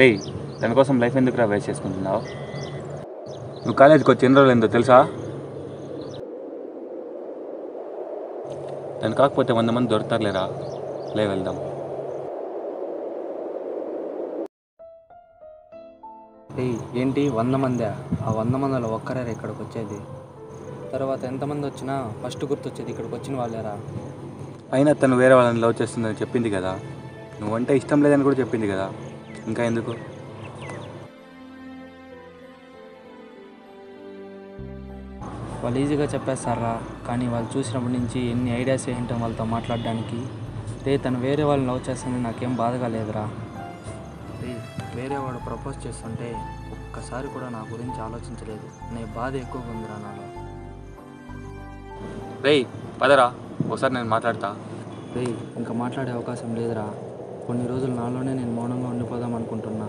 రేయ్ దానికోసం లైఫ్ ఎందుకు రా వేస్ట్ చేసుకుంటున్నావు నువ్వు కాలేజీకి వచ్చి ఎన్ని రోజులు ఏందో తెలుసా దాని కాకపోతే వంద మంది దొరుకుతారులేరా లే వెళ్దాం ఏయ్ ఏంటి వంద మందా ఆ వంద మందిలో ఒక్కరే ఇక్కడికి వచ్చేది తర్వాత ఎంతమంది వచ్చినా ఫస్ట్ గుర్తొచ్చేది ఇక్కడికి వచ్చిన వాళ్ళేరా అయినా తను వేరే వాళ్ళని లవ్ చేస్తుందని చెప్పింది కదా నువ్వంటే ఇష్టం లేదని కూడా చెప్పింది కదా ఇంకా ఎందుకు వాళ్ళు ఈజీగా చెప్పేస్తారా కానీ వాళ్ళు చూసినప్పటి నుంచి ఎన్ని ఐడియాస్ ఏంటో వాళ్ళతో మాట్లాడడానికి రే తను వేరే వాళ్ళని లవ్ చేస్తుందని నాకేం బాధగా లేదురా రే వేరే వాడు ప్రపోజ్ చేస్తుంటే ఒక్కసారి కూడా నా గురించి ఆలోచించలేదు నీ బాధ ఎక్కువగా ఉందిరా నాలో రేయ్ పదరా ఒకసారి నేను మాట్లాడతా రే ఇంకా మాట్లాడే అవకాశం లేదురా కొన్ని రోజులు నాలోనే నేను మౌనంగా ఉండిపోదాం అనుకుంటున్నా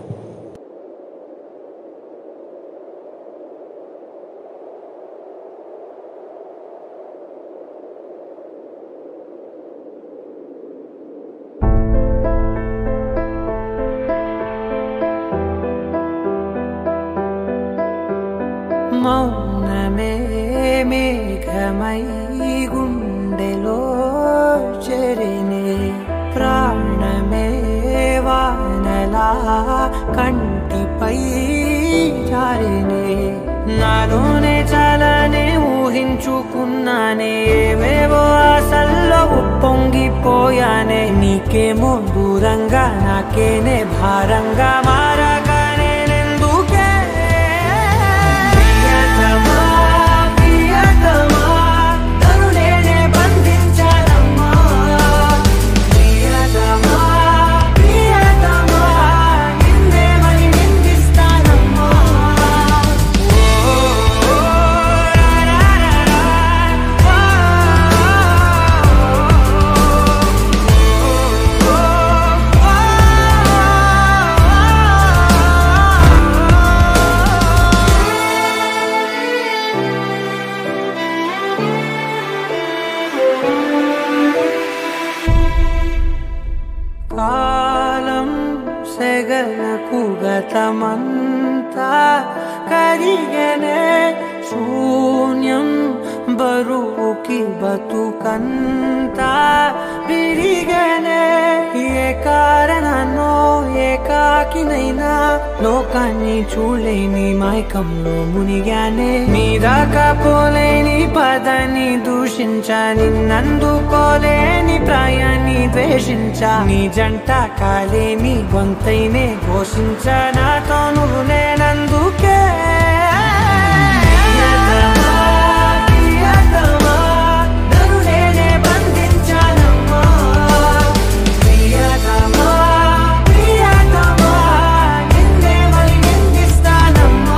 మౌనమే మేఘమై గుండెలో చెరినే ప్రాణమే వానలా కంటిపై జారినే నాలోనే చాలానే ఊహించుకున్నానే ఏవేవో ఆశల్లో ఉప్పొంగిపోయానే నీకేమో దూరంగా నాకేనే భారంగా మారగానే నెందుకే ప్రియతమా ప్రియతమా నన్ను నేనే బంధించానమ్మా ప్రియతమా ప్రియతమా నిన్నే మరి నిందిస్తానమ్మా ఓ రా రా కాలం సెగలకు గతమంతా కరిగనే శూన్యం బరువుకి బతుకంతా విరిగనే ఏ కారణనో ఏకాకినైనా లోకాన్ని చూడలేని మైకంలో మునిగానే నీ రాకపోలేని పదని దూషించా నిన్నందుకోలేని ప్రాయాన్ని ద్వేషించా నీ జంట కాలేని గొంతైనే ఘోషించా నాతో నువ్వు నేనందుకే ప్రియతమా, ప్రియతమా, నన్ను నేనే బంధించానమ్మా. ప్రియతమా, ప్రియతమా, నిన్నే మరి నిందిస్తానమ్మా.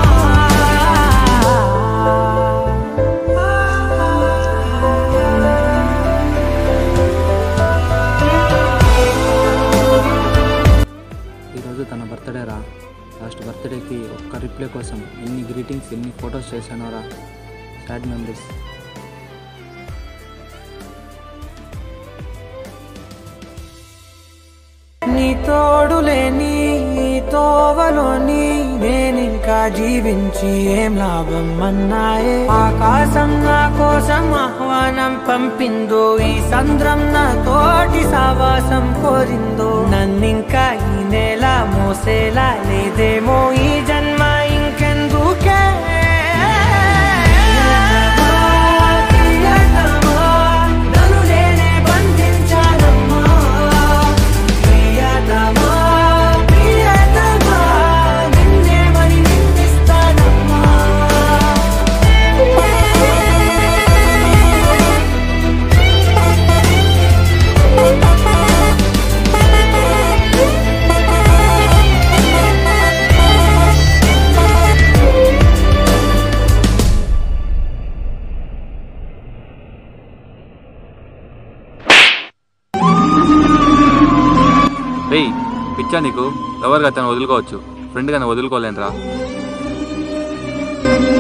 ఈరోజు తన బర్త్డే రా లాస్ట్ బర్త్డేకి ఒక్క రిప్లై కోసం ఎన్ని గ్రీటింగ్స్ ఎన్ని ఫొటోస్ చేశానో రా సాడ్ మెమరీస్ నీ తోడులేని నీ తోవలోని నేనింకా జీవించి ఏం లాభం అన్నాయే ఆకాశం నా కోసం ఆహ్వానం పంపిందో ఈ సంద్రం నా తోటి సావాసం కోరిందో నన్నింకా ఈ నెల మోసేలా లేదేమో ఈ జన్మ ఇంకెందుకే ప్రియతమా, నన్ను నేనే బంధించానమ్మా ప్రియతమా ప్రియతమా నిన్నే మరి నిందిస్తానమ్మా రేయ్ పిచ్చా నీకు లవర్గా తను వదులుకోవచ్చు ఫ్రెండ్గా వదులుకోలేనురా